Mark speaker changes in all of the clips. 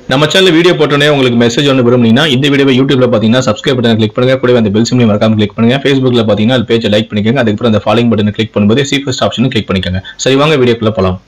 Speaker 1: நம்ம channel video போட்டோன்னே உங்களுக்கு மெசேஜ் ஒன்று விரும்புனீங்கன்னா இந்த வீடியோவை யூடியூப்ல பார்த்தீங்கன்னா சப்ஸ்கிரைப் பட்டன் கிளிக் பண்ணுங்க கூடவே அந்த பெல் சிம்லையும் மறக்காம கிளிக் பண்ணுங்க ஃபேஸ்புக்ல பார்த்தீங்கன்னா அது பேஜை லைக் பண்ணிக்கோங்க அதுக்கப்புறம் அந்த ஃபாலோயிங் பட்டனை கிளிக் பண்ணும்போது சி ஃபர்ஸ்ட் ஆப்ஷனும் கிளிக் பண்ணிக்கோங்க சரி வாங்க வீடியோக்குள்ள போலாம்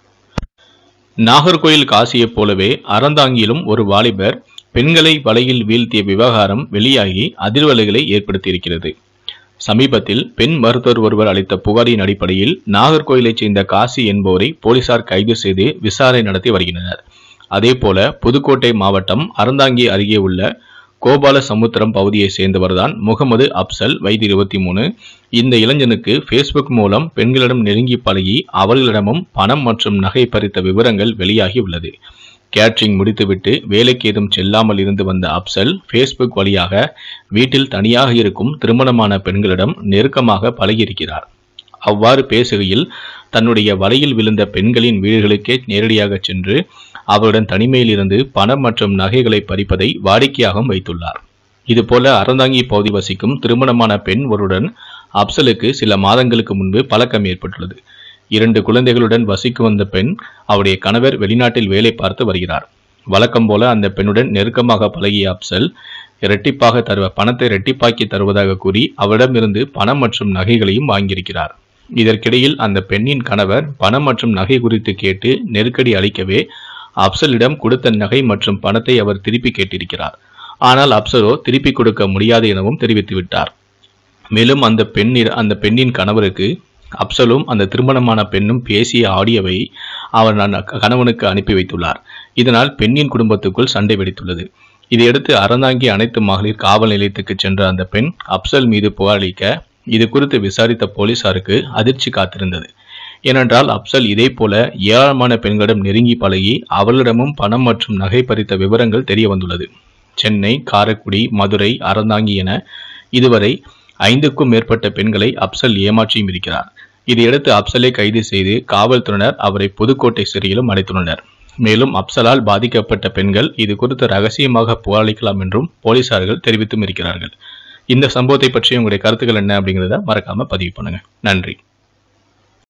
Speaker 1: நாகர்கோயில் காசியைப் போலவே அறந்தாங்கியிலும் ஒரு வாலிபர் பெண்களை வலையில் வீழ்த்திய விவகாரம் வெளியாகி அதிர்வலைகளை ஏற்படுத்தியிருக்கிறது சமீபத்தில் பெண் மருத்துவர் ஒருவர் அளித்த புகாரின் அடிப்படையில் நாகர்கோயிலைச் சேர்ந்த காசி என்பவரை போலீசார் கைது செய்து விசாரணை நடத்தி வருகின்றனர் அதேபோல புதுக்கோட்டை மாவட்டம் அறந்தாங்கி அருகே உள்ள கோபால சமுத்திரம் பகுதியைச் சேர்ந்தவர்தான் முகமது அப்சல் வயது இருபத்தி மூணு இந்த இளைஞனுக்கு ஃபேஸ்புக் மூலம் பெண்களிடம் நெருங்கி பழகி அவர்களிடமும் பணம் மற்றும் நகை பறித்த விவரங்கள் வெளியாகி உள்ளது கேட்டரிங் முடித்துவிட்டு வேலைக்கு ஏதும் செல்லாமல் இருந்து வந்த அப்சல் ஃபேஸ்புக் வழியாக வீட்டில் தனியாக இருக்கும் திருமணமான பெண்களிடம் நெருக்கமாக பழகியிருக்கிறார் அவ்வாறு பேசுகையில் தன்னுடைய வலையில் விழுந்த பெண்களின் வீடுகளுக்கே நேரடியாக சென்று அவருடன் தனிமையில் இருந்து பணம் மற்றும் நகைகளை பறிப்பதை வாடிக்கையாகவும் வைத்துள்ளார் இதுபோல அறந்தாங்கி பகுதி வசிக்கும் திருமணமான பெண் ஒருடன் அப்சலுக்கு சில மாதங்களுக்கு முன்பு பழக்கம் ஏற்பட்டுள்ளது இரண்டு குழந்தைகளுடன் வசிக்கும் வந்த பெண் அவருடைய கணவர் வெளிநாட்டில் வேலை பார்த்து வருகிறார் வழக்கம் போல அந்த பெண்ணுடன் நெருக்கமாக பழகிய அப்சல் இரட்டிப்பாக தருவ பணத்தை இரட்டிப்பாக்கி தருவதாக கூறி அவரிடமிருந்து பணம் மற்றும் நகைகளையும் வாங்கியிருக்கிறார் இதற்கிடையில் அந்த பெண்ணின் கணவர் பணம் மற்றும் நகை குறித்து கேட்டு நெருக்கடி அளிக்கவே அப்சலிடம் கொடுத்த நகை மற்றும் பணத்தை அவர் திருப்பி கேட்டிருக்கிறார் ஆனால் அப்சலோ திருப்பி கொடுக்க முடியாது எனவும் தெரிவித்து விட்டார் மேலும் அந்த பெண்ணின் அந்த பெண்ணின் கணவருக்கு அப்சலும் அந்த திருமணமான பெண்ணும் பேசிய ஆடியோவை அவர் நான் கணவனுக்கு அனுப்பி வைத்துள்ளார் இதனால் பெண்ணின் குடும்பத்துக்குள் சண்டை வெடித்துள்ளது இதையடுத்து அறந்தாங்கி அனைத்து மகளிர் காவல் நிலையத்துக்கு சென்ற அந்த பெண் அப்சல் மீது புகாரளிக்க இது குறித்து விசாரித்த போலீசாருக்கு அதிர்ச்சி காத்திருந்தது ஏனென்றால் அப்சல் இதே போல ஏராளமான பெண்களிடம் நெருங்கி பழகி அவர்களிடமும் பணம் மற்றும் நகை பறித்த விவரங்கள் தெரிய வந்துள்ளது சென்னை காரைக்குடி மதுரை அறந்தாங்கி என இதுவரை ஐந்துக்கும் மேற்பட்ட பெண்களை அப்சல் ஏமாற்றியும் இருக்கிறார் இதையடுத்து அப்சலை கைது செய்து காவல்துறையினர் அவரை புதுக்கோட்டை சிறையிலும் அடைத்துள்ளனர் மேலும் அப்சலால் பாதிக்கப்பட்ட பெண்கள் இது குறித்து ரகசியமாக புகாரளிக்கலாம் என்றும் போலீசார்கள் தெரிவித்தும் இருக்கிறார்கள் இந்த சம்பவத்தை பற்றி உங்களுடைய கருத்துக்கள் என்ன அப்படிங்கிறத மறக்காம பதிவு பண்ணுங்க நன்றி